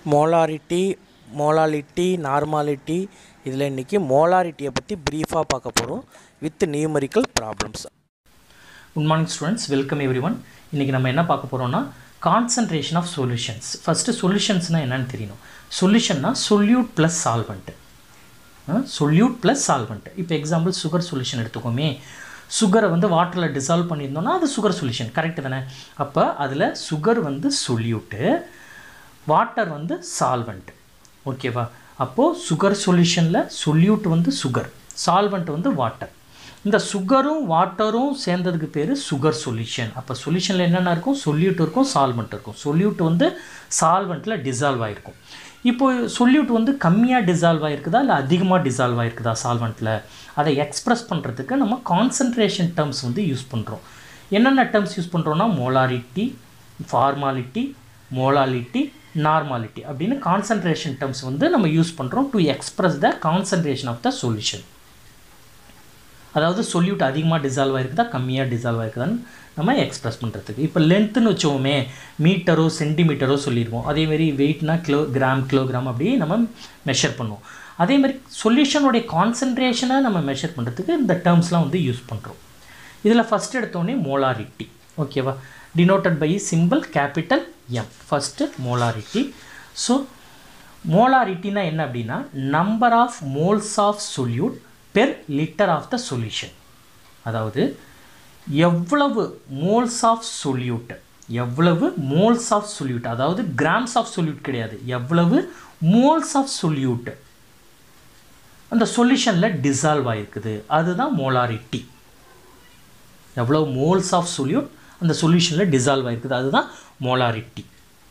Molarity molality normality இதில் இன்றைக்கி மோலாரிட்டியை பற்றி ப்ரீஃபாக பார்க்க போகிறோம் with numerical problems good morning students welcome everyone இன்றைக்கி நம்ம என்ன பார்க்க போகிறோம்னா கான்சன்ட்ரேஷன் ஆஃப் சொல்யூஷன்ஸ் ஃபஸ்ட்டு சொல்யூஷன்ஸ்னால் என்னன்னு தெரியணும் சொல்யூஷன்னா solute plus solvent solute plus solvent இப்போ எக்ஸாம்பிள் சுகர் சொல்யூஷன் எடுத்துக்கோமே சுகரை வந்து வாட்டரில் டிசால்வ் பண்ணியிருந்தோம்னா அது சுகர் சொல்யூஷன் கரெக்டு தானே அப்போ அதில் சுகர் வந்து சொல்யூட்டு வாட்டர் வந்து சால்வெண்ட் ஓகேவா அப்போது சுகர் சொல்யூஷனில் சொல்யூட் வந்து சுகர் சால்வெண்ட் வந்து வாட்டர் இந்த சுகரும் வாட்டரும் சேர்ந்ததுக்கு பேர் சுகர் சொல்யூஷன் அப்போ சொல்யூஷனில் என்னென்ன இருக்கும் சொல்யூட் இருக்கும் சால்வெண்ட் இருக்கும் சொல்யூட் வந்து சால்வெண்ட்டில் டிசால்வ் ஆகிருக்கும் இப்போ சொல்யூட் வந்து கம்மியாக டிசால்வ் ஆகிருக்குதா இல்லை அதிகமாக டிசால்வ் ஆகிருக்குதா சால்வெண்ட்டில் அதை எக்ஸ்ப்ரெஸ் பண்ணுறதுக்கு நம்ம கான்சன்ட்ரேஷன் டேர்ம்ஸ் வந்து யூஸ் பண்ணுறோம் என்னென்ன டேர்ம்ஸ் யூஸ் பண்ணுறோன்னா மோலாரிட்டி ஃபார்மாலிட்டி மோலாலிட்டி நார்மாலிட்டி அப்படின்னு கான்சன்ட்ரேஷன் டேர்ம்ஸ் வந்து நம்ம யூஸ் பண்ணுறோம் to express the concentration of the solution அதாவது சொல்யூட் அதிகமாக டிசால்வ் ஆகிருக்குதா கம்மியாக டிசால்வ் ஆகிருக்குதான்னு நம்ம எக்ஸ்ப்ரெஸ் பண்ணுறதுக்கு இப்போ லென்த்துன்னு வச்சோமே மீட்டரோ சென்டிமீட்டரோ சொல்லிடுவோம் அதேமாரி வெயிட்னா கிலோ கிராம் கிலோகிராம் அப்படி நம்ம மெஷர் பண்ணுவோம் அதேமாதிரி சொல்யூஷனுடைய கான்சன்ட்ரேஷனை நம்ம மெஷர் பண்ணுறதுக்கு இந்த டேர்ம்ஸ்லாம் வந்து யூஸ் பண்ணுறோம் இதில் ஃபஸ்ட் எடுத்தோடனே மோலாரிட்டி ஓகேவா denoted by simple capital M first molarity so மோலாரிட்டினா என்ன அப்படின்னா number of moles of solute per litre of the solution அதாவது எவ்வளவு மோல்ஸ் ஆஃப் சொல்யூட் எவ்வளவு மோல்ஸ் ஆஃப் சொல்யூட் அதாவது கிராம்ஸ் ஆஃப் சொல்யூட் கிடையாது எவ்வளவு மோல்ஸ் ஆஃப் சொல்யூட் அந்த சொல்யூஷனில் டிசால்வ் ஆகிருக்குது அதுதான் மோலாரிட்டி எவ்வளோ மோல்ஸ் ஆஃப் சொல்யூட் அந்த சொல்யூஷனில் டிசால்வ் ஆகிருக்குது அதுதான் molarity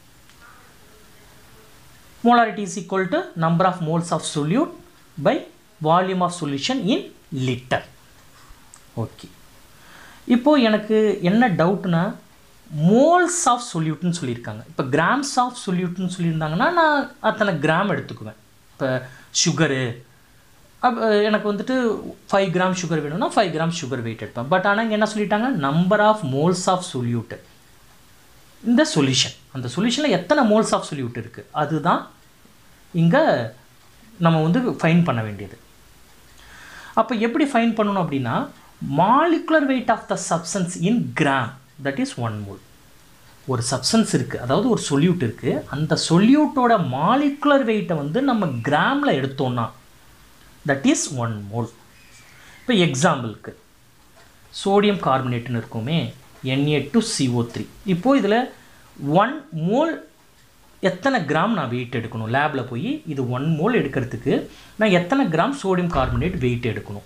molarity is equal to number of moles of solute by volume of solution in litre okay இப்போது எனக்கு என்ன டவுட்னா மோல்ஸ் ஆஃப் சொல்யூட்னு சொல்லியிருக்காங்க இப்போ கிராம்ஸ் ஆஃப் சொல்யூட்னு சொல்லியிருந்தாங்கன்னா நான் அத்தனை கிராம் எடுத்துக்குவேன் இப்போ சுகரு அப்போ எனக்கு வந்துட்டு ஃபைவ் கிராம் சுகர் வேணும்னா ஃபைவ் கிராம் சுகர் வெயிட் எடுப்பேன் பட் ஆனால் இங்கே என்ன சொல்லிட்டாங்க number of moles of solute இந்த சொல்யூஷன் அந்த சொல்யூஷனில் எத்தனை மோல்ஸ் ஆஃப் சொல்யூட் இருக்குது அதுதான் இங்கே நம்ம வந்து ஃபைன் பண்ண வேண்டியது அப்போ எப்படி ஃபைன் பண்ணணும் அப்படின்னா molecular weight of the substance in gram that is one mole ஒரு சப்சன்ஸ் இருக்குது அதாவது ஒரு சொல்யூட் இருக்குது அந்த சொல்யூட்டோட மாலிகுலர் வெயிட்டை வந்து நம்ம கிராமில் எடுத்தோம்னா தட் இஸ் ஒன் மோல் இப்போ எக்ஸாம்பிளுக்கு சோடியம் கார்பனேட்னு இருக்குமே என்ஏ டு சிஓ த்ரீ இப்போது இதில் ஒன் மோல் எத்தனை கிராம் நான் வெயிட் எடுக்கணும் லேபில் போய் இது ஒன் மோல் எடுக்கிறதுக்கு நான் எத்தனை கிராம் சோடியம் கார்பனேட் வெயிட் எடுக்கணும்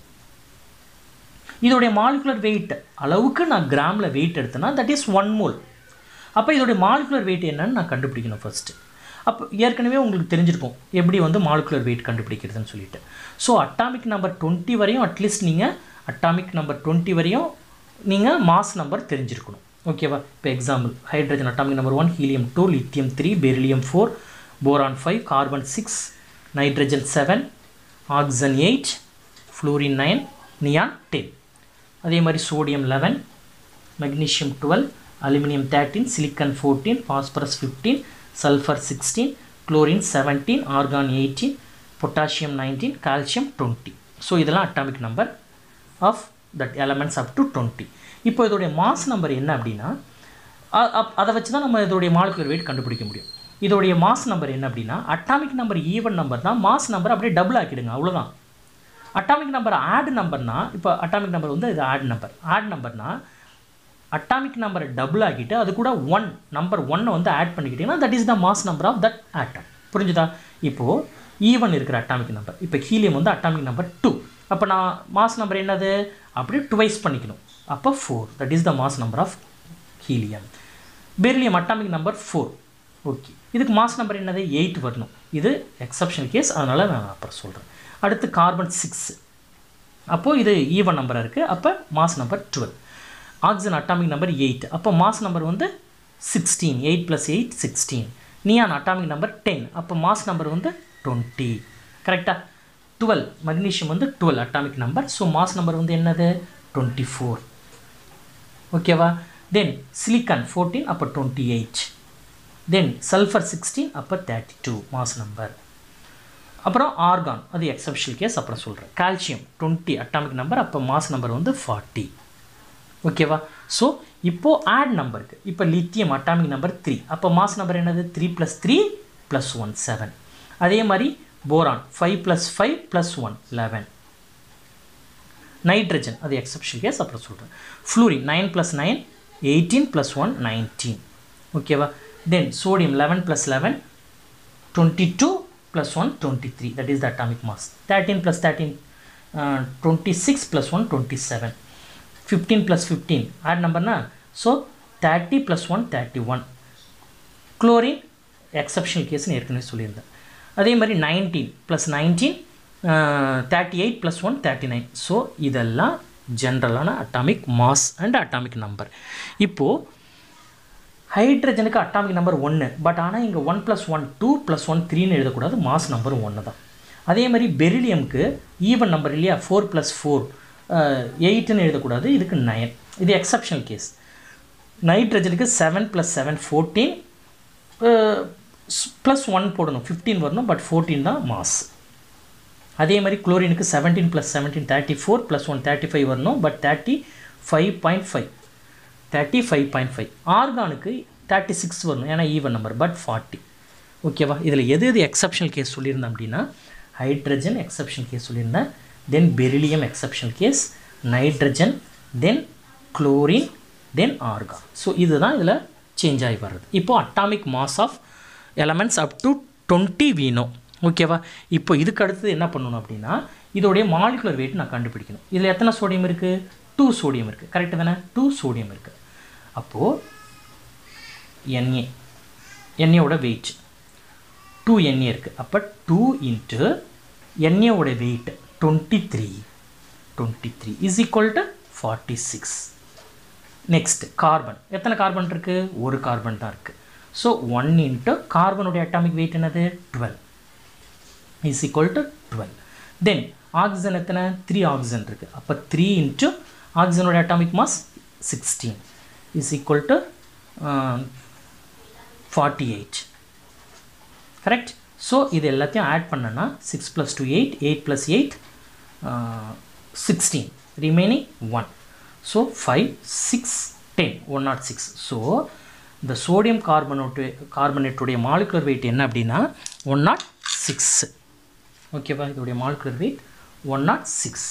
இதோடைய மாலிகுலர் வெயிட் அளவுக்கு நான் கிராமில் வெயிட் எடுத்தேன்னா தட் இஸ் ஒன் மோல் அப்போ இதோடைய மாலிகுலர் வெயிட் என்னன்னு நான் கண்டுபிடிக்கணும் ஃபஸ்ட்டு அப்போ ஏற்கனவே உங்களுக்கு தெரிஞ்சிருக்கும் எப்படி வந்து மாலிகுலர் வெயிட் கண்டுபிடிக்கிறதுன்னு சொல்லிட்டு ஸோ அட்டாமிக் நம்பர் டுவெண்ட்டி வரையும் அட்லீஸ்ட் நீங்கள் அட்டாமிக் நம்பர் டுவெண்ட்டி வரையும் நீங்கள் மாஸ் நம்பர் தெரிஞ்சிருக்கணும் ஓகேவா இப்போ example hydrogen atomic number one helium two lithium three beryllium four boron five carbon six nitrogen seven oxygen eight fluorine nine neon ten அதே மாதிரி sodium eleven magnesium twelve aluminium thirteen silicon fourteen phosphorus fifteen sulphur sixteen chlorine seventeen argon eighteen potassium nineteen calcium twenty so இதெல்லாம் atomic number of that elements up to twenty இப்போ இதோடைய mass number என்ன அப்படின்னா அதை வச்சு தான் நம்ம இதோடைய மாலிகுலர் வெயிட் கண்டுபிடிக்க முடியும் இதோடைய மாஸ் நம்பர் என்ன அப்படின்னா அட்டாமிக் நம்பர் ஈவன் நம்பர் தான் மாஸ் நம்பர் அப்படியே டபுள் ஆக்கிடுங்க அவ்வளோதான் அட்டாமிக் நம்பர் ஆட் நம்பர்னா இப்போ அட்டாமிக் நம்பர் வந்து இது ஆட் நம்பர் ஆட் நம்பர்னா அட்டாமிக் நம்பரை டபுள் ஆக்கிட்டு அது கூட ஒன் நம்பர் ஒன்னை வந்து ஆட் பண்ணிக்கிட்டிங்கன்னா that is the mass number of that atom புரிஞ்சுதா இப்போது ஈவன் இருக்கிற அட்டாமிக் நம்பர் இப்போ ஹீலியம் வந்து அட்டாமிக் நம்பர் டூ அப்போ நான் மாஸ் நம்பர் என்னது அப்படியே டுவைஸ் பண்ணிக்கணும் அப்போ four that is the mass number of helium beryllium atomic number four okay இதுக்கு மாஸ் நம்பர் என்னது எயிட் வரணும் இது எக்ஸப்ஷனல் கேஸ் அதனால் நான் அப்புறம் சொல்கிறேன் அடுத்து கார்பன் சிக்ஸ் அப்போது இது ஈவன் நம்பராக இருக்குது அப்போ mass number twelve oxygen atomic number eight அப்போ மாஸ் நம்பர் வந்து sixteen eight plus eight sixteen neon atomic number ten அப்போ மாஸ் நம்பர் வந்து டுவெண்ட்டி கரெக்டாக டுவெல் மக்னீஷியம் வந்து twelve atomic number so mass number வந்து என்னது டுவெண்ட்டி ஃபோர் ஓகேவா then silicon fourteen அப்போ twenty eight then sulphur sixteen அப்போ தேர்ட்டி டூ மாஸ் நம்பர் அப்புறம் ஆர்கான் அது எக்ஸப்ஷனல் கேஸ் அப்புறம் சொல்கிறேன் கால்சியம் டுவெண்ட்டி அட்டாமிக் நம்பர் அப்போ மாஸ் நம்பர் வந்து ஃபார்ட்டி ஓகேவா ஸோ இப்போது ஆட் நம்பருக்கு இப்போ லித்தியம் அட்டாமிக் நம்பர் த்ரீ அப்போ மாஸ் நம்பர் என்னது three plus three plus one seven அதே மாதிரி boron five plus five plus one eleven nitrogen அது எக்ஸப்ஷன் கேஸ் அப்புறம் சொல்கிறேன் fluorine nine plus nine eighteen plus one nineteen ஓகேவா then sodium eleven plus eleven twenty two plus one twenty three that is the atomic mass thirteen plus thirteen twenty six plus one twenty seven fifteen plus fifteen odd நம்பர்னா so thirty plus one thirty one chlorine exceptional கேஸ்னு ஏற்கனவே சொல்லியிருந்தேன் அதே மாதிரி nineteen plus nineteen thirty eight plus one thirty nine so இதெல்லாம் ஜென்ரலான atomic mass and atomic number இப்போது ஹைட்ரஜனுக்கு அட்டாமிக் நம்பர் ஒன்று பட் ஆனால் இங்கே one plus one two plus one த்ரீன்னு எழுதக்கூடாது மாஸ் நம்பர் ஒன்று தான் அதே மாதிரி பெரிலியம்க்கு ஈவன் நம்பர் இல்லையா ஃபோர் ப்ளஸ் ஃபோர் எயிட்டுன்னு எழுதக்கூடாது இதுக்கு நயன் இது எக்ஸப்ஷனல் கேஸ் நைட்ரஜனுக்கு seven plus seven fourteen plus one போடணும் ஃபிஃப்டீன் வரணும் பட் ஃபோர்டீன் தான் மாஸ் அதே மாதிரி குளோரினுக்கு seventeen plus seventeen thirty four plus one thirty five வரணும் but thirty five point five thirty five point five ஆர்கானுக்கு தேர்ட்டி சிக்ஸ் வரணும் ஏன்னா ஈவன் நம்பர் பட் ஃபார்ட்டி ஓகேவா இதில் எது எது எக்ஸப்ஷனல் கேஸ் சொல்லியிருந்தேன் அப்படின்னா ஹைட்ரஜன் எக்ஸப்ஷனல் கேஸ் சொல்லியிருந்தேன் then beryllium exceptional case nitrogen then chlorine then argon so இதுதான் இதில் சேஞ்ச் ஆகி வர்றது இப்போது atomic mass of elements up to twenty வீணோ ஓகேவா இப்போ இதுக்கு அடுத்தது என்ன பண்ணணும் அப்படின்னா இதோடைய மாலிகுலர் வெயிட் நான் கண்டுபிடிக்கணும் இதில் எத்தனை சோடியம் இருக்குது டூ சோடியம் இருக்குது கரெக்டு தானே டூ சோடியம் இருக்குது அப்போது என்ஏ என்ஏவோட வெயிட் டூ என்ஏ இருக்குது அப்போ டூ இன்ட்டு என்ஏவோட weight twenty three twenty three is equal to forty six next carbon எத்தனை கார்பன் இருக்குது ஒரு கார்பன் தான் இருக்குது ஸோ ஒன் இன்ட்டு கார்பனுடைய அட்டாமிக் வெயிட் என்னது twelve is equal to twelve then oxygen எத்தனை த்ரீ ஆக்சிஜன் இருக்குது அப்போ த்ரீ இன்ட்டு ஆக்சிஜனோட atomic mass sixteen is equal to forty eight correct so இது எல்லாத்தையும் ஆட் பண்ணனா six plus two eight eight plus eight sixteen remaining one so five six ten one not six so இந்த sodium கார்பனோட்டு கார்பனேட்டுடைய molecular weight என்ன அப்படின்னா one not six ஓகேவா இதோடைய molecular weight one not six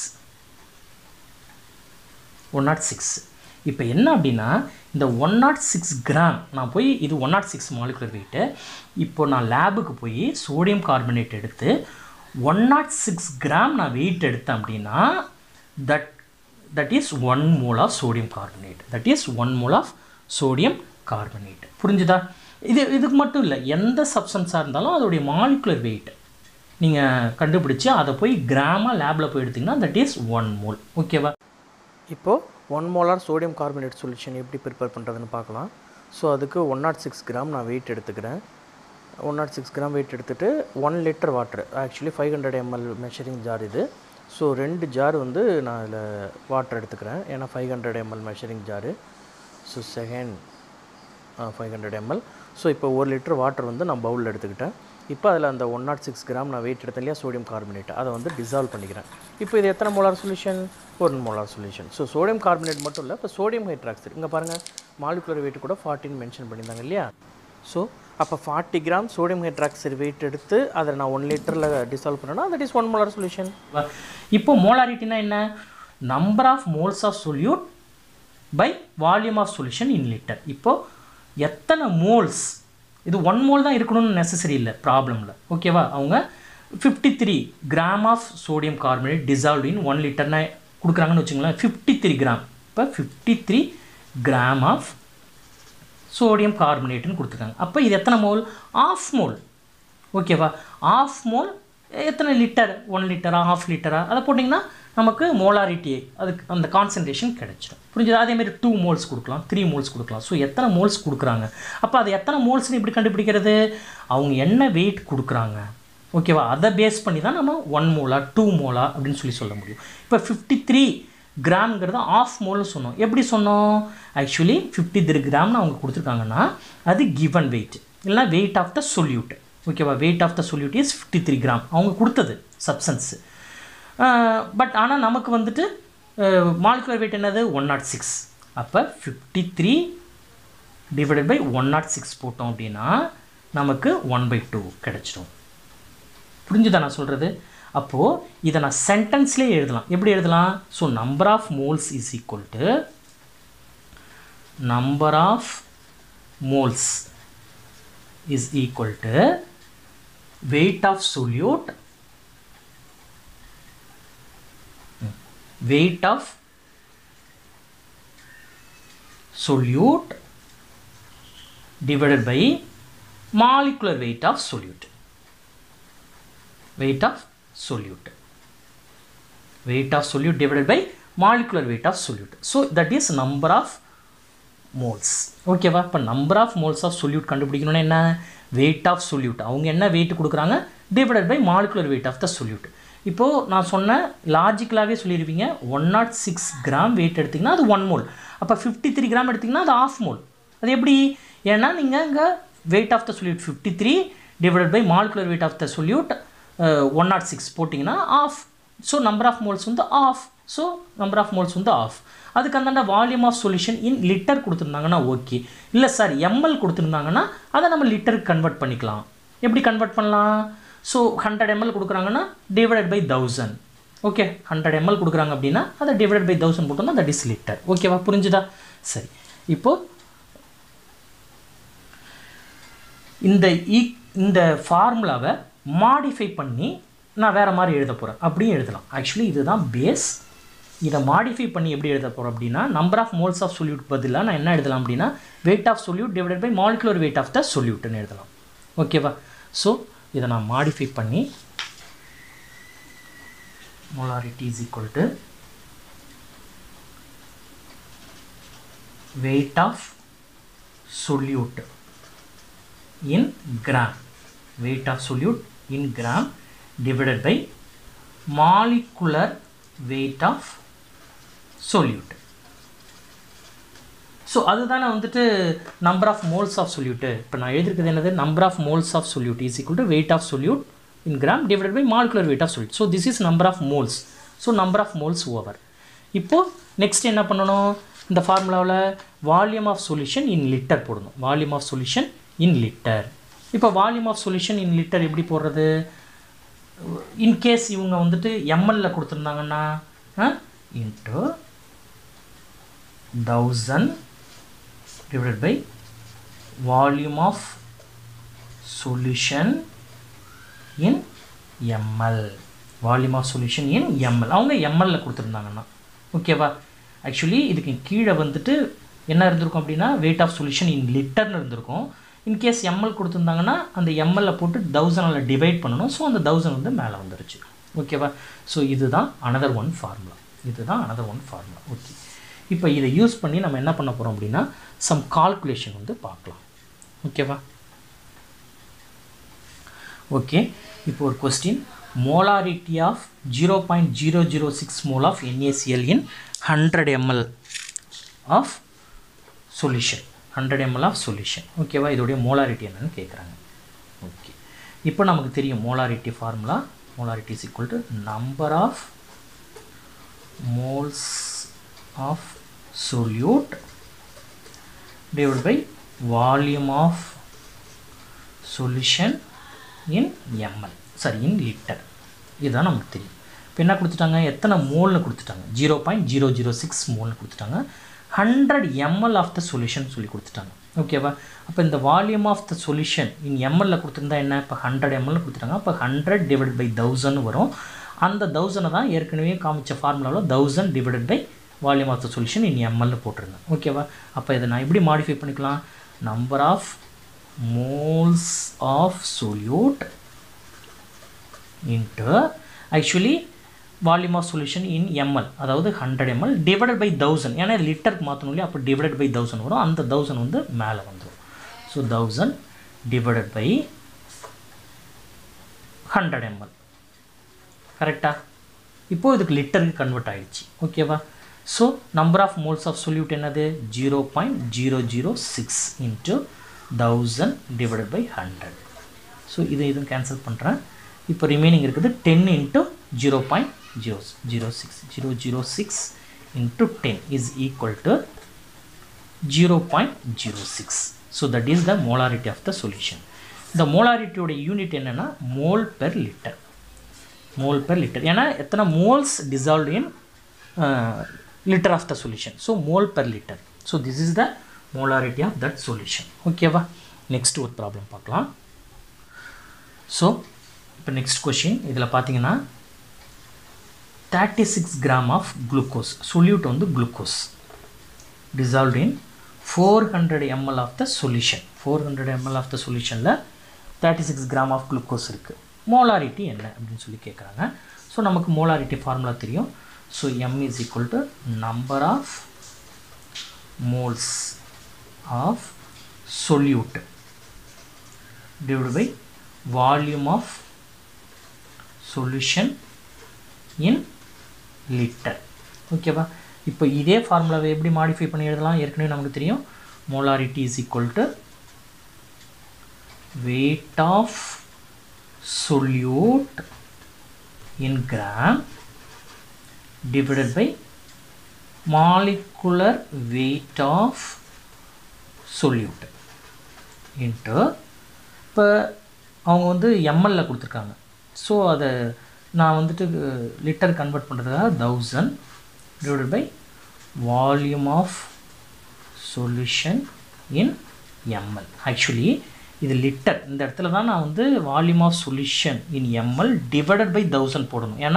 one not six இப்போ என்ன அப்படின்னா இந்த ஒன் நாட் சிக்ஸ் கிராம் நான் போய் இது one not six molecular weight இப்போ நான் லேபுக்கு போய் சோடியம் கார்பனேட் எடுத்து ஒன் நாட் சிக்ஸ் கிராம் நான் வெயிட் எடுத்தேன் அப்படின்னா that that is one mole of sodium carbonate that is one mole of sodium carbonate புரிஞ்சுதா இது இதுக்கு மட்டும் இல்லை எந்த சப்ஸ்டன்ஸாக இருந்தாலும் அதோடைய மாலிகுலர் வெயிட் நீங்கள் கண்டுபிடிச்சி அதை போய் கிராமாக லேபில் போய் எடுத்திங்கன்னா தட் இஸ் ஒன் மோல் ஓகேவா இப்போது one molar sodium carbonate solution எப்படி ப்ரிப்பேர் பண்ணுறதுன்னு பார்க்கலாம் ஸோ அதுக்கு ஒன் நாட் சிக்ஸ் கிராம் நான் வெயிட் எடுத்துக்கிறேன் one not six gram weight எடுத்துகிட்டு one litre water actually five hundred ml measuring jar இது ஸோ ரெண்டு ஜார் வந்து நான் இதில் வாட்டர் எடுத்துக்கிறேன் ஏன்னா five hundred ml measuring jar so second five hundred ml so இப்போ ஒரு லிட்டர் வாட்டர் வந்து நான் பவுலில் எடுத்துக்கிட்டேன் இப்போ அதில் அந்த ஒன் நாட் சிக்ஸ் கிராம் நான் வெயிட் எடுத்தேன் இல்லையா சோடியம் கார்பனேட் அதை வந்து டிசால்வ் பண்ணிக்கிறேன் இப்போ இது எத்தனை மோலார் சொல்யூஷன் ஒரு molar solution so sodium carbonate மட்டும் இல்லை இப்போ சோடியம் ஹைட்ராக்சைடு இங்கே பாருங்கள் மாலிகுலர் வெயிட் கூட ஃபார்ட்டின் மென்ஷன் பண்ணியிருந்தாங்க இல்லையா ஸோ அப்போ forty gram sodium hydroxide weight எடுத்து அதை நான் ஒன் லிட்டரில் டிசால்வ் பண்ணேன்னா that is one molar solution இப்போ மோலாரிட்டினா என்ன number of moles of solute by volume of solution in litre இப்போ எத்தனை மோல்ஸ் இது ஒன் மோல் தான் இருக்கணும்னு நெசசரி இல்லை ப்ராப்ளமில் ஓகேவா அவங்க fifty three gram of sodium carbonate dissolve in one லிட்டர்னா கொடுக்குறாங்கன்னு வச்சுங்களேன் ஃபிஃப்டி த்ரீ கிராம் இப்போ fifty three gram of sodium கார்பனேட்னு கொடுத்துருக்காங்க அப்போ இது எத்தனை மோல் ஆஃப் மோல் ஓகேவா ஆஃப் மோல் எத்தனை லிட்டர் ஒன் லிட்டரா ஆஃப் லிட்டரா அதை போட்டிங்கன்னா நமக்கு மோலாரிட்டி அதுக்கு அந்த கான்சன்ட்ரேஷன் கிடைச்சிடும் புரிஞ்சுது அதேமாரி டூ மோல்ஸ் கொடுக்கலாம் த்ரீ மோல்ஸ் கொடுக்கலாம் ஸோ எத்தனை மோல்ஸ் கொடுக்குறாங்க அப்போ அது எத்தனை மோல்ஸ்னு எப்படி கண்டுபிடிக்கிறது அவங்க என்ன வெயிட் கொடுக்குறாங்க ஓகேவா அதை பேஸ் பண்ணி தான் நம்ம ஒன் மோலா டூ மோலா அப்படின்னு சொல்லி சொல்ல முடியும் இப்போ ஃபிஃப்டி த்ரீ கிராம்ங்கிறது ஆஃப் மோல்னு சொன்னோம் எப்படி சொன்னோம் ஆக்சுவலி ஃபிஃப்டி த்ரீ கிராம்னு அவங்க கொடுத்துருக்காங்கன்னா அது கிவன் வெயிட் இல்லைனா வெயிட் ஆஃப் த சொல்யூட் ஓகேவா weight of the solute is fifty three gram அவங்க கொடுத்தது சப்சன்ஸு பட் ஆனால் நமக்கு வந்துட்டு மாலிகுலர் வெயிட் என்னது ஒன் நாட் சிக்ஸ் அப்போ fifty three divided by one not six போட்டோம் அப்படின்னா நமக்கு ஒன் பை டூ கிடச்சிடும் புரிஞ்சுதா நான் சொல்கிறது அப்போது இதை நான் சென்டென்ஸ்லேயே எழுதலாம் எப்படி எழுதலாம் so number of moles is equal to number of moles is equal to weight of solute weight of solute divided by molecular weight of solute weight of solute weight of solute divided by molecular weight of solute so that is number of moles ஓகேவா இப்போ number of moles of solute கண்டுபிடிக்கணும்னா என்ன weight of solute அவங்க என்ன weight கொடுக்குறாங்க divided by molecular weight of the solute இப்போது நான் சொன்ன லாஜிக்கலாகவே சொல்லியிருப்பீங்க one not six gram weight எடுத்திங்கன்னா அது ஒன் மோல் அப்போ ஃபிஃப்டி த்ரீ கிராம் எடுத்திங்கன்னா அது ஆஃப் மோல் அது எப்படி ஏன்னா நீங்கள் இங்கே weight of the solute fifty three divided by molecular weight of the solute one not six போட்டிங்கன்னா half so number of moles வந்து half so number of moles வந்து ஆஃப் அதுக்கு அந்தாண்ட volume of solution in litre கொடுத்துருந்தாங்கன்னா okay இல்லை sir ml கொடுத்துருந்தாங்கன்னா அதை நம்ம லிட்டருக்கு கன்வெர்ட் பண்ணிக்கலாம் எப்படி கன்வெர்ட் பண்ணலாம் ஸோ ஹண்ட்ரட் எம்எல் கொடுக்குறாங்கன்னா divided by thousand okay hundred ml கொடுக்குறாங்க அப்படின்னா அதை டிவைடட் பை தௌசண்ட் போட்டோம்னா தட் இஸ் லிட்டர் ஓகேவா புரிஞ்சுதா சரி இப்போது இந்த ஈ இந்த ஃபார்முலாவை மாடிஃபை பண்ணி நான் வேறு மாதிரி எழுத போகிறேன் அப்படியும் எழுதலாம் ஆக்சுவலி இதுதான் பேஸ் இதை மாடிஃபை பண்ணி எப்படி எழுத போகிறோம் அப்படின்னா number of moles of solute பதிலாக நான் என்ன எழுதலாம் அப்படின்னா weight of solute divided by molecular weight of the சொல்யூட்னு எழுதலாம் ஓகேவா ஸோ இதை நான் மாடிஃபை பண்ணி molarity is equal to weight of solute in gram weight of solute in gram divided by molecular weight of solute so அதுதானே வந்துட்டு number of moles of solute இப்போ நான் எழுதிருக்கிறது என்னது number of moles of solute is equal to weight of solute in gram divided by molecular weight of solute. So this is number of moles. So number of moles over. இப்போ next என்ன பண்ணணும் இந்த ஃபார்முலாவில் volume of solution in litre போடணும் volume of solution in litre இப்போ volume of solution in litre எப்படி போடுறது in case இவங்க வந்துட்டு எம்எல்ல கொடுத்துருந்தாங்கன்னா into thousand divided by volume of solution in ml volume of solution in ml அவங்க எம்எல்ல கொடுத்துருந்தாங்கன்னா ஓகேவா ஆக்சுவலி இதுக்கு கீழே வந்துட்டு என்ன இருந்திருக்கும் அப்படின்னா வெயிட் ஆஃப் சொல்யூஷன் இன் லிட்டர்னு இருந்திருக்கும் இன்கேஸ் எம்எல் கொடுத்துருந்தாங்கன்னா அந்த எம்எல்ல போட்டு தௌசண்டில் டிவைட் பண்ணணும் ஸோ அந்த தௌசண்ட் வந்து மேலே வந்துருச்சு ஓகேவா ஸோ இதுதான் அனதர் ஒன் ஃபார்முலா இதுதான் அனதர் ஒன் ஃபார்முலா ஓகே இப்போ இதை யூஸ் பண்ணி நம்ம என்ன பண்ண போகிறோம் அப்படின்னா சம் கால்குலேஷன் வந்து பார்க்கலாம் ஓகேவா ஓகே இப்போ ஒரு question molarity of zero point zero zero six mole of NaCl in hundred ml of solution hundred ml of solution ஓகேவா இதோடைய மோலாரிட்டி என்னன்னு கேட்குறாங்க ஓகே இப்போ நமக்கு தெரியும் molarity formula molarity is equal to number of moles of solute divide by volume of solution in ml sorry in litre இதுதான் நமக்கு தெரியும் இப்போ என்ன கொடுத்துட்டாங்க எத்தனை மோல்னு கொடுத்துட்டாங்க zero point zero zero six மோல்னு கொடுத்துட்டாங்க hundred ml of the solution சொல்லி கொடுத்துட்டாங்க ஓகேவா அப்போ இந்த volume of the solution in எம்எல்ல கொடுத்துருந்தா என்ன இப்போ ஹண்ட்ரட் எம்எல் கொடுத்துட்டாங்க அப்போ ஹண்ட்ரட் டிவைட் பை தௌசண்ட் வரும் அந்த தௌசண்டை தான் ஏற்கனவே காமிச்ச ஃபார்முலாவில் thousand divided by volume of the solution in எம்எல்னு போட்டிருந்தேன் ஓகேவா அப்போ இதை நான் எப்படி மாடிஃபை பண்ணிக்கலாம் number of moles of solute into actually volume of solution in ml அதாவது hundred ml divided by thousand ஏன்னா லிட்டருக்கு மாற்றணும் இல்லையா அப்போ டிவைடட் பை தௌசண்ட் வரும் அந்த தௌசண்ட் வந்து மேலே வந்துடும் so thousand divided by hundred ml கரெக்டாக இப்போது இதுக்கு லிட்டருக்கு கன்வெர்ட் ஆகிடுச்சு ஓகேவா so number of moles of solute என்னது zero point zero zero six into thousand divided by hundred so இது இதுவும் கேன்சல் பண்ணுறேன் இப்போ ரிமைனிங் இருக்குது ten into zero point zero zero six zero zero six into ten is equal to zero point zero six so that is the molarity of the solution இந்த மோலாரிட்டியோட unit என்னென்னா mole per litre mole per litre ஏன்னா எத்தனை moles dissolved in litre of the solution so mole per litre so this is the molarity of that solution ஓகேவா next ஒரு problem பார்க்கலாம் so இப்போ next question இதில் பார்த்தீங்கன்னா thirty six gram of glucose solute வந்து glucose dissolved in 400 ml of the solution 400 ml of the solutionல 36 gram of glucose இருக்குது molarity என்ன அப்படின்னு சொல்லி கேட்குறாங்க ஸோ நமக்கு மோலாரிட்டி ஃபார்முலா தெரியும் so M is equal to number of moles of solute divided by volume of solution in liter ஓகேவா இப்போ இதே ஃபார்முலாவை எப்படி மாடிஃபை பண்ணி எழுதலாம் ஏற்கனவே நமக்கு தெரியும் molarity is equal to weight of solute in gram divided by molecular weight of solute into இப்போ அவங்க வந்து எம்எல்ல கொடுத்துருக்காங்க ஸோ அதை நான் வந்துட்டு லிட்டர் கன்வெர்ட் பண்ணுறதுக்காக thousand divided by volume of solution in ml actually இது லிட்டர் இந்த இடத்துல தான் நான் வந்து volume of solution in ml divided by thousand போடணும் ஏன்னா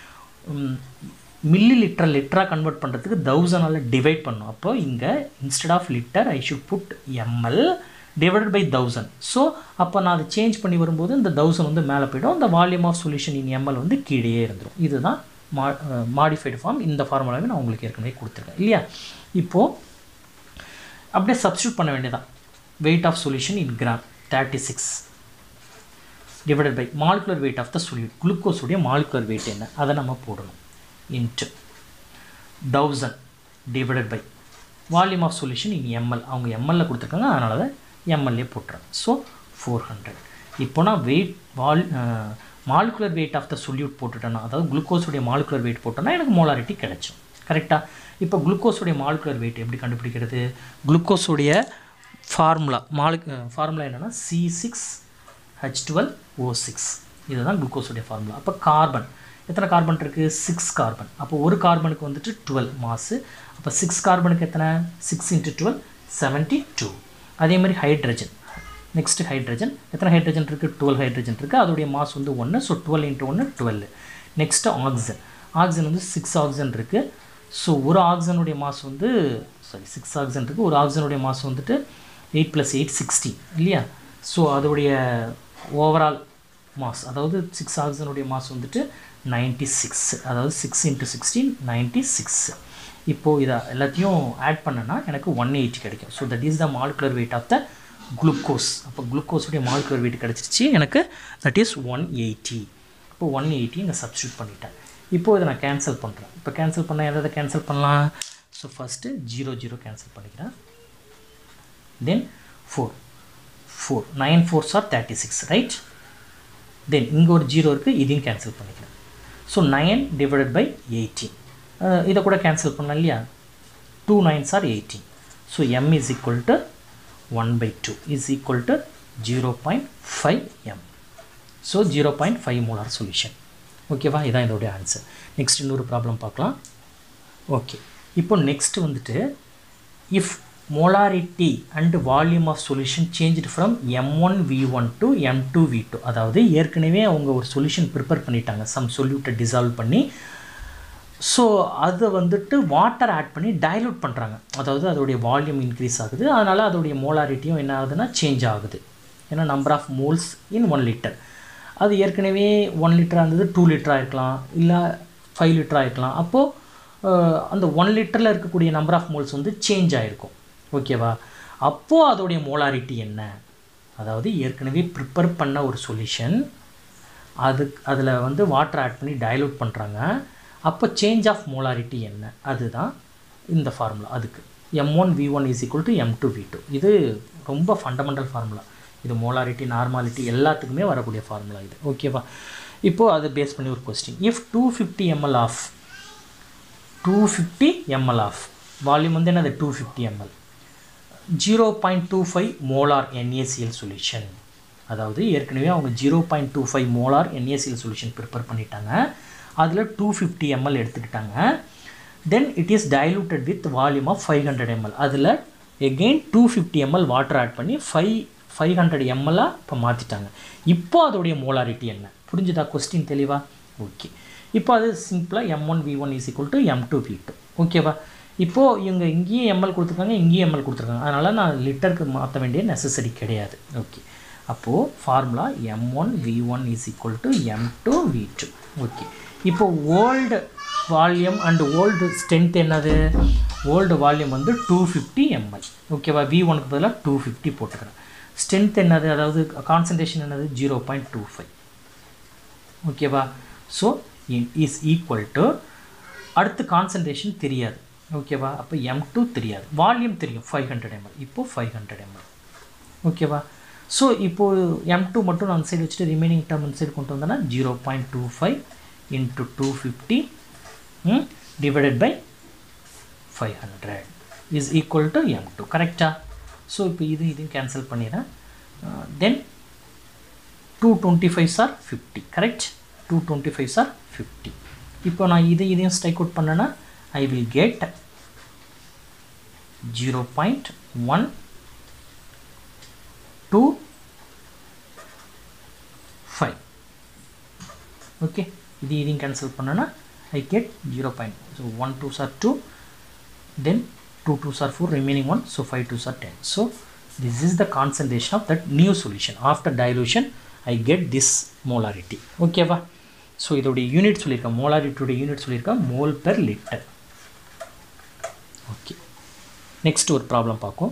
மில்லி லிட்டர் லிட்டராக கன்வெர்ட் பண்ணுறதுக்கு தௌசண்டால் டிவைட் பண்ணணும் அப்போ இங்கே instead of litre I should put ml divided by thousand so அப்போ நான் அதை சேஞ்ச் பண்ணி வரும்போது இந்த தௌசண்ட் வந்து மேலே போய்டும் இந்த volume of solution in ml வந்து கீழே இருந்துடும் இதுதான் மா மாடிஃபைடு ஃபார்ம் இந்த ஃபார்முலாவே நான் உங்களுக்கு ஏற்கனவே கொடுத்துருக்கேன் இல்லையா இப்போது அப்படியே சப்ஸ்டியூட் பண்ண வேண்டியதான் weight of solution in gram thirty six divided by molecular weight of the solute குளுக்கோஸுடைய மாலிகுலர் வெயிட் என்ன அதை நம்ம போடணும் into thousand divided by volume of solution in ml அவங்க எம்எல்ல கொடுத்துருக்காங்க அதனால தான் எம்எல்ஏ போட்டுறேன் ஸோ ஃபோர் ஹண்ட்ரட் இப்போ நான் வெயிட் வால் molecular weight of the solute போட்டுட்டேன்னா அதாவது குளுக்கோஸுடைய மாலிகுலர் வெயிட் போட்டோன்னா எனக்கு மோலாரிட்டி கிடைக்கும் கரெக்டாக இப்போ குளுக்கோஸுடைய மாலிகுலர் வெயிட் எப்படி கண்டுபிடிக்கிறது குளுக்கோஸுடைய ஃபார்முலா மாலிக் ஃபார்முலா என்னென்னா C six H twelve O six இதுதான் குளுக்கோஸுடைய ஃபார்முலா அப்போ கார்பன் எத்தனை கார்பன் இருக்குது சிக்ஸ் கார்பன் அப்போ ஒரு கார்பனுக்கு வந்துட்டு டுவெல் மாசு அப்போ சிக்ஸ் கார்பனுக்கு எத்தனை six into twelve seventy two அதே மாதிரி ஹைட்ரஜன் நெக்ஸ்ட் ஹைட்ரஜன் எத்தனை ஹைட்ரஜன் இருக்குது டுவெல் ஹைட்ரஜன் இருக்குது அதோடைய மாஸ் வந்து ஒன்று ஸோ டுவெல் இன்ட்டு ஒன்று டுவெல் நெக்ஸ்ட்டு ஆக்சிஜன் ஆக்சிஜன் வந்து சிக்ஸ் ஆக்சிஜன் இருக்குது ஸோ ஒரு ஆக்சிஜனுடைய மாஸ் வந்து சாரி சிக்ஸ் ஆக்சிஜன் இருக்குது ஒரு ஆக்சிஜனுடைய மாஸ் வந்துட்டு எயிட் ப்ளஸ் எயிட் சிக்ஸ்டி இல்லையா ஸோ அதோடைய ஓவரால் மாஸ் அதாவது சிக்ஸ் ஆக்சிஜனுடைய மாஸ் வந்துட்டு நைன்ட்டி சிக்ஸ் அதாவது six into sixteen ninety six இப்போது இதை எல்லாத்தையும் ஆட் பண்ணனா எனக்கு ஒன் எயிட்டி கிடைக்கும் so that is the molecular weight of the glucose அப்போ குளுக்கோஸுடைய மாலிகுலர் வெயிட் கிடச்சிருச்சு எனக்கு தட் இஸ் ஒன் எயிட்டி இப்போ ஒன் எயிட்டி இங்கே சப்ஸ்டியூட் பண்ணிட்டேன் இப்போது இதை நான் கேன்சல் பண்ணுறேன் இப்போ கேன்சல் பண்ணால் எதை கேன்சல் பண்ணலாம் so first zero zero cancel பண்ணிக்கிறேன் then four four nine fours are thirty six right then இங்கே ஒரு ஜீரோ இருக்குது இதையும் கேன்சல் பண்ணிக்கிறேன் so nine divided by eighteen இதை கூட கேன்சல் பண்ணலாம் இல்லையா two nines are eighteen so M is equal to one by two is equal to zero point five M so zero point five molar solution ஓகேவா இதான் இதோடைய answer next இன்னொரு problem பார்க்கலாம் okay இப்போ நெக்ஸ்ட் வந்துட்டு if molarity and volume of solution changed from M one V one to M two V two அதாவது ஏற்கனவே அவங்க ஒரு சொல்யூஷன் ப்ரிப்பேர் பண்ணிட்டாங்க சம் சொல்யூட்டை டிசால்வ் பண்ணி ஸோ அதை வந்துட்டு வாட்டர் ஆட் பண்ணி டைலூட் பண்ணுறாங்க அதாவது அதோடைய வால்யூம் இன்க்ரீஸ் ஆகுது அதனால் அதோடைய மோலாரிட்டியும் என்ன ஆகுதுன்னா சேஞ்ச் ஆகுது ஏன்னா number of moles in one litre அது ஏற்கனவே ஒன் லிட்டராக இருந்தது டூ லிட்டராக இருக்கலாம் இல்லை ஃபைவ் லிட்டராக இருக்கலாம் அப்போது அந்த ஒன் லிட்டரில் இருக்கக்கூடிய நம்பர் ஆஃப் மோல்ஸ் வந்து சேஞ்ச் ஆகிருக்கும் ஓகேவா அப்போது அதோடைய மோலாரிட்டி என்ன அதாவது ஏற்கனவே ப்ரிப்பேர் பண்ண ஒரு சொல்யூஷன் அது அதில் வந்து வாட்டர் ஆட் பண்ணி டைலூட் பண்ணுறாங்க அப்போ சேஞ்ச் ஆஃப் மோலாரிட்டி என்ன அதுதான் இந்த ஃபார்முலா அதுக்கு M one V one is equal to M two V two இது ரொம்ப ஃபண்டமெண்டல் ஃபார்முலா இது மோலாரிட்டி நார்மாலிட்டி எல்லாத்துக்குமே வரக்கூடிய ஃபார்முலா இது ஓகேவா இப்போது அதை பேஸ் பண்ணி ஒரு question if two fifty ml of two fifty ml of volume வந்து என்னது two fifty ml zero point two five molar NaCl solution அதாவது ஏற்கனவே அவங்க zero point two five molar NaCl solution prepare பண்ணிட்டாங்க அதில் டூ ஃபிஃப்டி எம்எல் எடுத்துக்கிட்டாங்க then it is diluted with volume of five hundred ml அதில் again two fifty ml water add பண்ணி five five hundred எம்எல்லாக இப்போ மாற்றிட்டாங்க இப்போ அதோடைய மோலாரிட்டி என்ன புரிஞ்சுதா கொஸ்டின் தெளிவா ஓகே இப்போ அது சிம்பிளாக M one V one is equal to M two V two ஓகேவா இப்போது இவங்க இங்கேயும் எம்எல் கொடுத்துருக்காங்க இங்கேயும் எம்எல் கொடுத்துருக்காங்க அதனால் நான் லிட்டருக்கு மாற்ற வேண்டிய நெசசரி கிடையாது ஓகே அப்போது formula M one V one is equal to M two V two okay இப்போ old volume and old strength என்னது ஓல்டு வால்யூம் வந்து டூ ஃபிஃப்டி எம்எல் ஓகேவா வி ஒனுக்கு பதிலாக டூ ஃபிஃப்டி போட்டுக்கிறேன் ஸ்ட்ரென்த் என்னது அதாவது கான்சன்ட்ரேஷன் என்னது ஜீரோ பாயிண்ட் டூ ஃபைவ் ஓகேவா ஸோ இஸ் ஈக்குவல் டு அடுத்து கான்சன்ட்ரேஷன் தெரியாது ஓகேவா அப்போ எம் டூ தெரியாது வால்யூம் தெரியும் ஃபைவ் ஹண்ட்ரட் எம்எல் இப்போது ஃபைவ் ஹண்ட்ரட் எம்எல் ஓகேவா ஸோ இப்போது எம் டூ மட்டும் நான் சைடு வச்சுட்டு ரிமைனிங் டேர்ம் இந்த சைடு கொண்டு வந்தேன்னா zero point two five into two fifty divided by five hundred is equal to M two கரெக்டா ஸோ இப்போ இது இதையும் கேன்சல் பண்ணிடுறேன் then two twenty five sir fifty correct two twenty five sir fifty இப்போ நான் இது இதையும் ஸ்ட்ரைக் அவுட் பண்ணேன்னா I will get zero point one two five okay இது இதையும் கேன்சல் பண்ணேன்னா I get zero point so one two sir two then 2 2s are 4 remaining 1 so 5 2s are 10 so this is the concentration of that new solution after dilution i get this molarity okay வா so இதோடைய unit சொல்லியிருக்கேன் மோலாரிட்டியோட unit சொல்லியிருக்கேன் mole per litre okay next ஒரு problem பார்க்கும்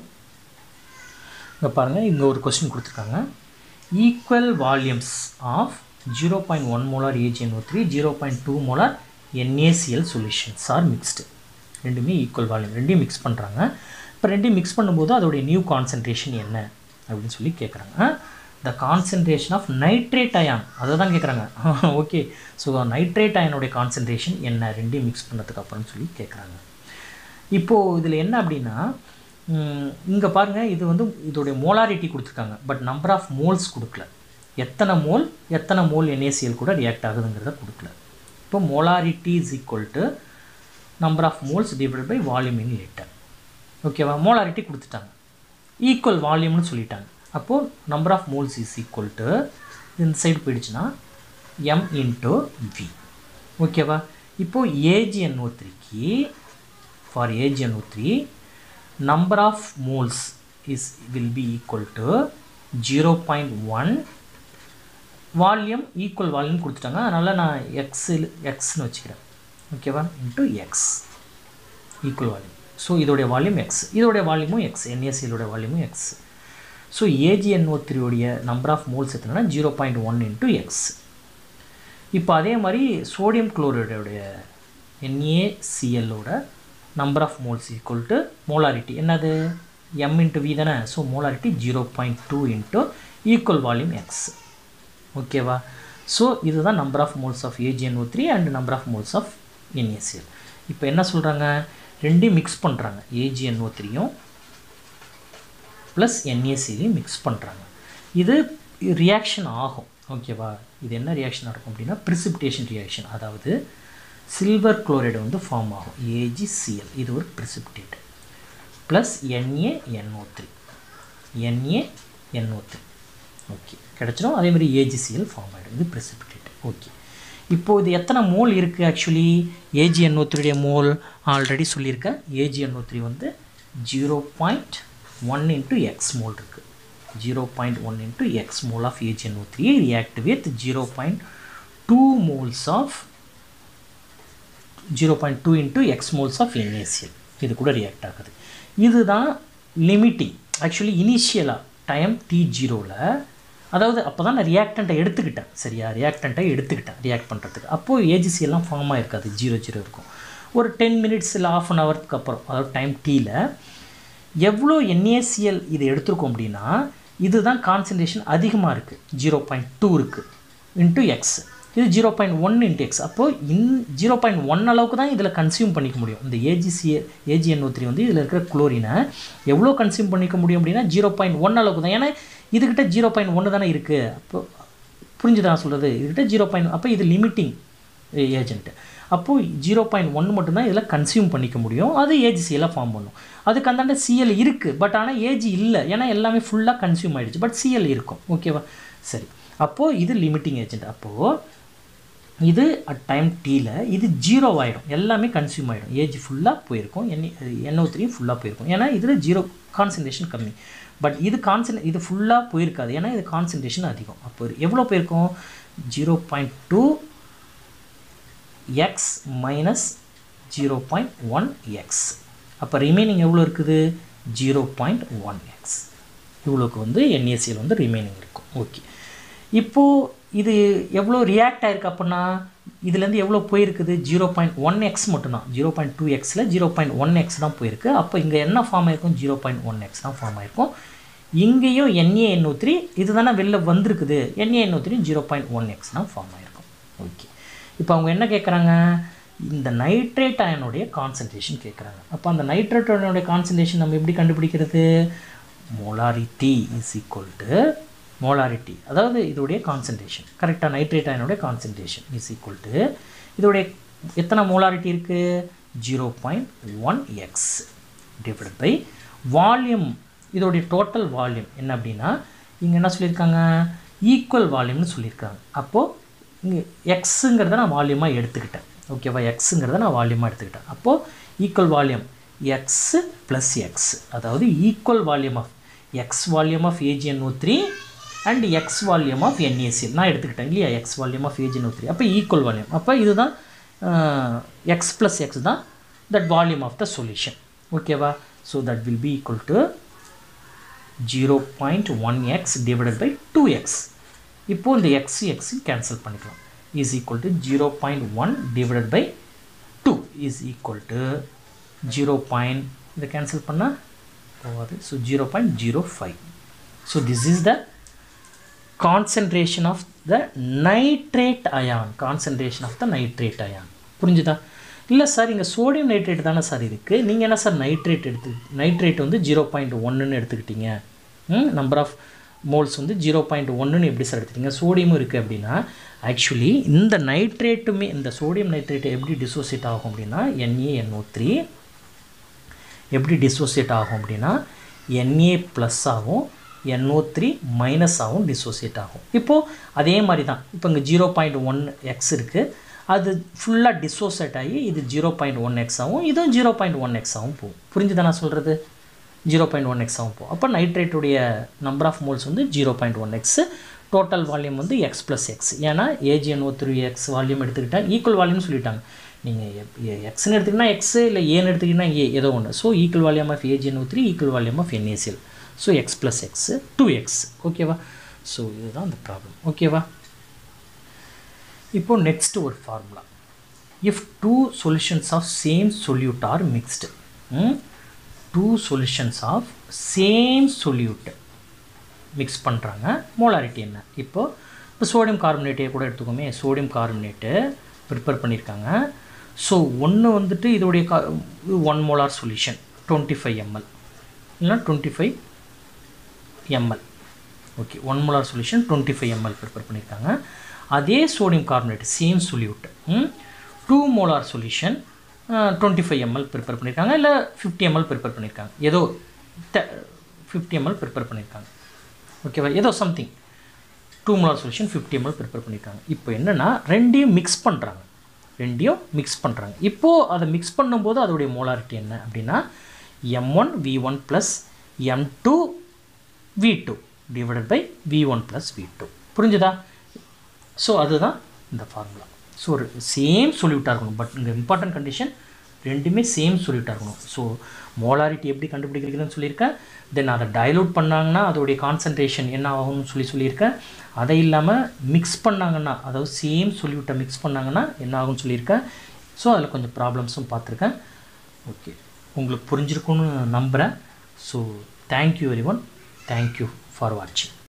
இங்கே பாருங்கள் இங்கே ஒரு கொஸ்டின் கொடுத்துருக்காங்க equal volumes of zero point one molar AgNO three zero point two molar NaCl solutions are mixed ரெண்டுமே ஈக்குவல் வால்யூம் ரெண்டையும் மிக்ஸ் பண்ணுறாங்க இப்போ ரெண்டையும் மிக்ஸ் பண்ணும்போது அதோடைய நியூ கான்சன்ட்ரேஷன் என்ன அப்படின்னு சொல்லி கேட்குறாங்க the concentration of nitrate ion அதை தான் கேட்குறாங்க ஓகே ஸோ நைட்ரேட் அயனுடைய கான்சன்ட்ரேஷன் என்ன ரெண்டையும் மிக்ஸ் பண்ணதுக்கு அப்புறம்னு சொல்லி கேட்குறாங்க இப்போது இதில் என்ன அப்படின்னா இங்கே பாருங்கள் இது வந்து இதோடைய மோலாரிட்டி கொடுத்துருக்காங்க பட் நம்பர் ஆஃப் மோல்ஸ் கொடுக்கல எத்தனை மோல் எத்தனை மோல் என்ஏசிஎல் கூட ரியாக்ட் ஆகுதுங்கிறத கொடுக்கல இப்போ molarity is equal to number of moles divide by volume in litre ஓகேவா மோலாரிட்டி கொடுத்துட்டாங்க ஈக்குவல் வால்யூம்னு சொல்லிட்டாங்க அப்போது number of moles is equal to இந்த சைடு போயிடுச்சுன்னா எம் இன்ட்டு வி ஓகேவா இப்போது ஏஜிஎன்ஓ த்ரீக்கு for AgNO three number of moles is will be equal to zero point one volume equal volume கொடுத்துட்டாங்க அதனால் நான் எக்ஸில் எக்ஸ்னு வச்சுக்கிறேன் ஓகேவா into X equal volume so இதோடைய வால்யூம் எக்ஸ் இதோடைய வால்யூமும் எக்ஸ் என்எஸ்சியிலோட வால்யூமும் எக்ஸ் ஸோ ஏஜிஎன்ஓ த்ரீயோடைய நம்பர் ஆஃப் மோல்ஸ் எத்தனைனா zero point one into X இப்போ அதே மாதிரி சோடியம் குளோரைடோடைய என்ஏசிஎல்லோட number of moles equal to molarity என்னது எம் இன்ட்டு வி தானே so molarity zero point two into equal volume X ஓகேவா ஸோ இதுதான் number of moles of AgNO three and number of moles of NaCl இப்போ என்ன சொல்கிறாங்க ரெண்டையும் mix பண்ணுறாங்க AGNO த்ரீயும் ப்ளஸ் என்ஏசிலையும் மிக்ஸ் பண்ணுறாங்க இது ரியாக்ஷன் ஆகும் ஓகேவா இது என்ன ரியாக்ஷன் நடக்கும் அப்படின்னா ப்ரிசிபிடேஷன் ரியாக்ஷன் அதாவது சில்வர் குளோரைடு வந்து ஃபார்ம் ஆகும் ஏஜிசிஎல் இது ஒரு precipitate plus Na NO three Na NO three okay கிடச்சிடும் அதே மாதிரி ஏஜிசிஎல் ஃபார்ம் ஆகிடும் இது ப்ரெசிபிடேட் ஓகே இப்போது இது எத்தனை மோல் இருக்குது ஆக்சுவலி ஏஜிஎன்ஓ த்ரீடைய மோல் ஆல்ரெடி சொல்லியிருக்கேன் ஏஜிஎன்ஓ த்ரீ வந்து zero point one into X mole இருக்குது zero point one into X mole of AgNO three react with zero point two moles of zero point two into X moles of NaCl இது கூட react ஆகுது இதுதான் limiting actually இனிஷியலாக time T ஜீரோவில் அதாவது அப்போ தான் நான் ரியாக்டண்ட்டை எடுத்துக்கிட்டேன் சரியா ரியாக்டண்ட்டை எடுத்துக்கிட்டேன் ரியாக்ட் பண்ணுறதுக்கு அப்போது ஏஜிசி எல்லாம் ஃபார்ம் ஆகிருக்காது ஜீரோ ஜீரோ இருக்கும் ஒரு டென் மினிட்ஸ் இல்லை ஆஃப் அன் ஹவருக்கு அப்புறம் அதாவது டைம் டீயில் எவ்வளோ என்ஏசிஎல் இது எடுத்திருக்கோம் அப்படின்னா இதுதான் கான்சன்ட்ரேஷன் அதிகமாக இருக்குது ஜீரோ பாயிண்ட் டூ இருக்குது இன்ட்டு எக்ஸ் இது zero point one into X அப்போது இன் ஜீரோ பாயிண்ட் ஒன் அளவுக்கு தான் இதில் கன்சியூம் பண்ணிக்க முடியும் இந்த ஏஜிசிஏ ஏஜிஎன்ஓ த்ரீ வந்து இதில் இருக்கிற குளோரினை எவ்வளோ கன்சியூம் பண்ணிக்க முடியும் அப்படின்னா ஜீரோ பாயிண்ட் ஒன் அளவுக்கு தான் ஏன்னா இதுக்கிட்ட ஜீரோ பாயிண்ட் ஒன்று தானே இருக்குது அப்போ புரிஞ்சுதா நான் சொல்கிறது இதுக்கிட்ட ஜீரோ பாயிண்ட் அப்போ இது லிமிட்டிங் ஏஜென்ட் அப்போது ஜீரோ பாயிண்ட் ஒன் மட்டும்தான் இதில் கன்சியூம் பண்ணிக்க முடியும் அது ஏஜிசியில் ஃபார்ம் பண்ணும் அதுக்கு அந்தாண்ட சிஎல் இருக்குது பட் ஆனால் ஏஜி இல்லை ஏன்னா எல்லாமே ஃபுல்லாக கன்சியூம் ஆகிடுச்சு பட் சிஎல் இருக்கும் ஓகேவா சரி அப்போது இது லிமிட்டிங் ஏஜென்ட் அப்போது இது அட் டைம் டீயில் இது ஜீரோ ஆகிடும் எல்லாமே கன்சியூம் ஆகிடும் ஏஜ் ஃபுல்லாக போயிருக்கும் என் என்ஓ த்ரீ ஃபுல்லாக போயிருக்கும் ஏன்னா இதில் ஜீரோ கான்சன்ட்ரேஷன் கம்மி பட் இது கான்சன் இது ஃபுல்லாக போயிருக்காது ஏன்னா இது கான்சன்ட்ரேஷன் அதிகம் அப்போ எவ்வளோ போயிருக்கும் zero point two X minus zero point one X அப்போ ரிமைனிங் எவ்வளோ இருக்குது ஜீரோ பாயிண்ட் ஒன் எக்ஸ் இவ்வளோக்கு வந்து என்ஏசியில் வந்து ரிமைனிங் இருக்கும் ஓகே இப்போது இது எவ்வளோ ரியாக்ட் ஆயிருக்கு அப்படின்னா இதுலேருந்து எவ்வளோ போயிருக்குது ஜீரோ பாயிண்ட் ஒன் எக்ஸ் மட்டும்தான் ஜீரோ பாயிண்ட் டூ எக்ஸில் ஜீரோ பாயிண்ட் ஒன் எக்ஸ் தான் போயிருக்கு அப்போ இங்கே என்ன ஃபார்ம் ஆயிருக்கும் ஜீரோ பாயிண்ட் ஒன் எக்ஸ் தான் ஃபார்ம் ஆயிருக்கும் இங்கேயும் என்ஏ எண்ணூ த்ரீ இது தானே வெளில வந்திருக்குது Na NO three zero point one X தான் ஃபார்ம் ஆயிருக்கும் ஓகே இப்போ அவங்க என்ன கேட்குறாங்க இந்த நைட்ரேட் அயனுடைய கான்சன்ட்ரேஷன் கேட்குறாங்க அப்போ அந்த நைட்ரேட் அயனுடைய கான்சன்ட்ரேஷன் நம்ம எப்படி கண்டுபிடிக்கிறது molarity is equal to molarity அதாவது இதோடைய கான்சன்ட்ரேஷன் கரெக்டாக நைட்ரேட் அயனுடைய கான்சன்ட்ரேஷன் இஸ் ஈக்குவல் டு இதோடைய எத்தனை மோலாரிட்டி இருக்குது zero point one X divide by volume இதோடைய டோட்டல் வால்யூம் என்ன அப்படின்னா இங்கே என்ன சொல்லியிருக்காங்க ஈக்குவல் வால்யூம்னு சொல்லியிருக்காங்க அப்போது இங்கே எக்ஸுங்கிறத நான் வால்யூமாக எடுத்துக்கிட்டேன் ஓகேவா எக்ஸுங்கிறத நான் வால்யூமாக எடுத்துக்கிட்டேன் அப்போது equal volume X plus X அதாவது equal volume of X volume of AgNO three and X volume of NaCl நான் எடுத்துக்கிட்டேன் இல்லையா X volume of AgNO three அப்போ ஈக்குவல் வால்யூம் அப்போ இதுதான் எக்ஸ் ப்ளஸ் எக்ஸ் தான் that volume of the solution ஓகேவா so that will be equal to zero point one X divided by two X இப்போது இந்த எக்ஸ் எக்ஸ் கேன்சல் பண்ணிக்கலாம் is equal to zero point one divided by two is equal to zero point இதை cancel பண்ணால் போகாது so zero point zero five so this is the concentration of the nitrate ion concentration of the nitrate ion புரிஞ்சுதா இல்லை sir இங்கே sodium nitrate தானே sir இருக்குது நீங்கள் என்ன சார் நைட்ரேட் எடுத்து நைட்ரேட் வந்து ஜீரோ பாயிண்ட் ஒன்றுன்னு எடுத்துக்கிட்டீங்க நம்பர் ஆஃப் மோல்ஸ் வந்து ஜீரோ பாயிண்ட் ஒன்றுன்னு எப்படி சார் எடுத்துட்டீங்க சோடியமும் இருக்குது அப்படின்னா ஆக்சுவலி இந்த நைட்ரேட்டுமே இந்த சோடியம் நைட்ரேட் எப்படி டிசோசியேட் ஆகும் அப்படின்னா என்ஏஎன்ஓ த்ரீ எப்படி டிசோசியேட் ஆகும் அப்படின்னா என்ஏ ப்ளஸ் ஆகும் என்ஓ த்ரீ மைனஸ் ஆகும் டிசோசியேட் ஆகும் இப்போது அதே மாதிரி தான் இப்போ இங்கே ஜீரோ பாயிண்ட் ஒன் எக்ஸ் இருக்குது அது ஃபுல்லாக டிசோசியேட் ஆகி இது ஜீரோ பாயிண்ட் ஒன் எக்ஸ் ஆகும் இதுவும் ஜீரோ பாயிண்ட் ஒன் எக்ஸ் ஆகும் போகும் புரிஞ்சுதா நான் சொல்கிறது ஜீரோ பாயிண்ட் ஒன் எக்ஸ் ஆகும் போகும் அப்போ நைட்ரேட்டுடைய நம்பர் ஆஃப் மோல்ஸ் வந்து zero point one X total volume வந்து எக்ஸ் ப்ளஸ் எக்ஸ் ஏன்னா ஏஜிஎன்ஓ த்ரீ எக்ஸ் வால்யூம் எடுத்துக்கிட்டால் ஈக்குவல் வால்யூம் சொல்லிட்டாங்க நீங்கள் எக்ஸ்னு எடுத்துக்கிட்டா எக்ஸ் இல்லை ஏன்னு எடுத்துக்கிட்டா ஏ ஏதோ ஒன்று so equal volume of AgNO three equal volume of NaCl so X plus X two X ஓகேவா ஸோ இதுதான் அந்த ப்ராப்ளம் ஓகேவா இப்போ நெக்ஸ்ட் ஒரு formula if two solutions of same solute are mixed two solutions of same solute mix பண்ணுறாங்க molarity என்ன இப்போது இப்போ சோடியம் கார்பனேட்டே கூட எடுத்துக்கோமே சோடியம் கார்பனேட்டு ப்ரிப்பேர் பண்ணியிருக்காங்க ஸோ ஒன்று வந்துட்டு இதோடைய கா one molar solution twenty five ml இல்லைனா twenty five ml okay one molar solution twenty five ml prepare பண்ணியிருக்காங்க அதே sodium carbonate same solute two molar solution twenty five ml prepare பண்ணியிருக்காங்க இல்லை ஃபிஃப்டி எம்எல் ப்ரிப்பேர் பண்ணியிருக்காங்க ஏதோ fifty ml prepare பண்ணியிருக்காங்க ஓகேவா ஏதோ something two molar solution fifty ml prepare பண்ணியிருக்காங்க இப்போ என்னென்னா ரெண்டையும் மிக்ஸ் பண்ணுறாங்க ரெண்டையும் மிக்ஸ் பண்ணுறாங்க இப்போது அதை மிக்ஸ் பண்ணும்போது அதோடைய மோலாரிட்டி என்ன அப்படின்னா M one V one plus M two V two divided by V one plus V two புரிஞ்சுதா ஸோ அதுதான் இந்த ஃபார்முலா ஸோ ஒரு சேம் சொல்யூட்டாக இருக்கணும் பட் இங்கே இம்பார்ட்டன்ட் கண்டிஷன் ரெண்டுமே சேம் சொல்யூட்டாக இருக்கணும் ஸோ மோலாரிட்டி எப்படி கண்டுபிடிக்கிறதுன்னு சொல்லியிருக்கேன் தென் அதை டைலூட் பண்ணாங்கன்னா அதோடைய கான்சன்ட்ரேஷன் என்ன ஆகும்னு சொல்லி சொல்லியிருக்கேன் அதை இல்லாமல் மிக்ஸ் பண்ணாங்கன்னா அதாவது சேம் சொல்யூட்டை மிக்ஸ் பண்ணாங்கன்னா என்ன ஆகும்னு சொல்லியிருக்கேன் ஸோ அதில் கொஞ்சம் ப்ராப்ளம்ஸும் பார்த்துருக்கேன் ஓகே உங்களுக்கு புரிஞ்சிருக்கும்னு நம்புகிறேன் so thank you very one thank you for வாட்சிங்